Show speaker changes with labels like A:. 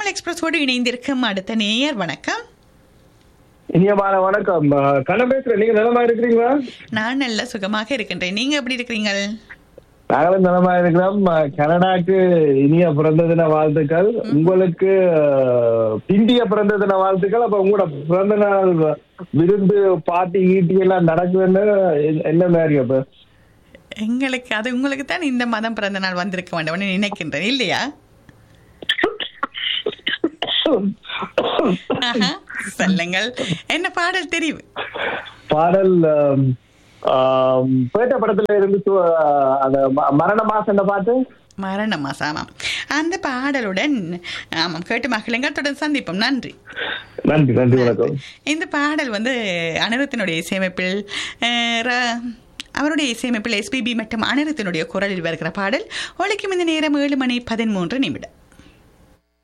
A: தமிழ் எக்ஸ்பிரஸோடு இணைந்திருக்கும் அடுத்த நேயர் வணக்கம்
B: இனியமான வணக்கம் அஹ், கண்ணன் பேசுறேன் நீங்க நலமா இருக்கிறீங்களா
A: நான் நல்ல சுகமாக இருக்கின்றேன் நீங்க எப்படி இருக்கிறீங்க
B: நாங்களும் நலமா இருக்கிறோம் அஹ், கனடாக்கு இனிய பிறந்த தின வாழ்த்துக்கள் உங்களுக்கு அஹ், பிந்திய பிறந்த தின வாழ்த்துக்கள் அப்ப உங்களோட பிறந்த நாள் விருந்து பாட்டி ஈட்டி எல்லாம் நடக்குதுன்னு எ- என்ன மாதிரி அப்ப
A: எங்களுக்கு அது உங்களுக்கு தான் இந்த மாதம் பிறந்த நாள் வந்திருக்க வேண்டும்னு நினைக்கின்றேன் இல்லையா ஆஹா, சொல்லுங்கள் என்ன பாடல் தெரிவு
B: பாடல் அஹ், ஆம், பேட்ட படத்துல இருந்து து- அஹ், அந்த ம- மரண மாசம் பாட்டு
A: மரண மாசம் ஆமாம் அந்த பாடலுடன் ஆமாம் கேட்டு மகளுங்கள் தொடர்ந்து சந்திப்போம் நன்றி
B: நன்றி நன்றி வணக்கம்
A: இந்த பாடல் வந்து அனிருத்தினுடைய இசையமைப்பில் அஹ், ர- அவருடைய இசையமைப்பில் எஸ்பிபி மற்றும் அனிருத்தினுடைய குரலில் வருகிற பாடல் ஒழிக்கும் இந்த நேரம் ஏழு மணி பதிமூன்று நிமிடம்